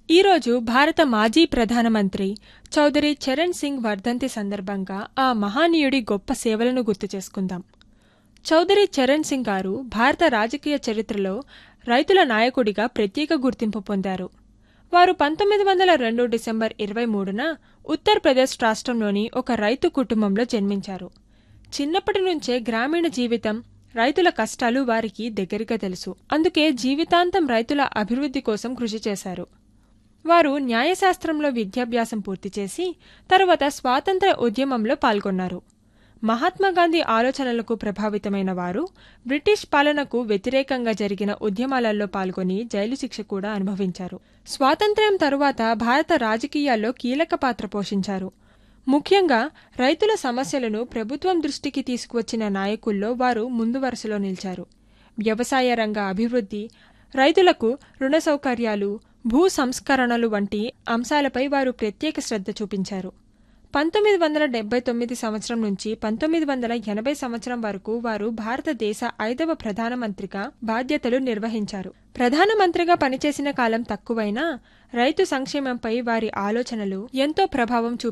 ఈరోజు భారత మాజీ ప్రధానమంత్రి చౌదరి చరణ్ సింగ్ వర్ధంతి సందర్భంగా ఆ మహానీయుడి గొప్ప సేవలను గుర్తు చేసుకుందాం చౌదరి చరణ్ సింగ్ గారు భారత రాజకీయ చరిత్రలో రైతుల నాయకుడిగా ప్రత్యేక గుర్తింపు పొందారు వారు పంతొమ్మిది వందల రెండు డిసెంబర్ ఇరవై మూడున ఉత్తరప్రదేశ్ రాష్ట్రంలోని ఒక రైతు కుటుంబంలో జన్మించారు చిన్నప్పటి నుంచే గ్రామీణ జీవితం రైతుల కష్టాలు వారికి దగ్గరగా తెలుసు అందుకే జీవితాంతం రైతుల అభివృద్ధి కోసం కృషి చేశారు వారు న్యాయశాస్త్రంలో విద్యాభ్యాసం పూర్తి చేసి తరువాత స్వాతంత్ర ఉద్యమంలో పాల్గొన్నారు మహాత్మాగాంధీ ఆలోచనలకు ప్రభావితమైన వారు బ్రిటిష్ పాలనకు వ్యతిరేకంగా జరిగిన ఉద్యమాలలో పాల్గొని జైలు శిక్ష కూడా అనుభవించారు స్వాతంత్ర్యం తరువాత భారత రాజకీయాల్లో కీలక పాత్ర పోషించారు ముఖ్యంగా రైతుల సమస్యలను ప్రభుత్వం దృష్టికి తీసుకువచ్చిన నాయకుల్లో వారు ముందు వరుసలో నిలిచారు వ్యవసాయ రంగ అభివృద్ధి రైతులకు రుణ సౌకర్యాలు భూ సంస్కరణలు వంటి అంశాలపై వారు ప్రత్యేక శ్రద్ధ చూపించారు పంతొమ్మిది వందల డెబ్బై తొమ్మిది సంవత్సరం నుంచి పంతొమ్మిది వందల ఎనభై సంవత్సరం వరకు వారు భారతదేశ ఐదవ ప్రధానమంత్రిగా బాధ్యతలు నిర్వహించారు ప్రధానమంత్రిగా పనిచేసిన కాలం తక్కువైనా రైతు సంక్షేమంపై వారి ఆలోచనలు ఎంతో ప్రభావం చూపారు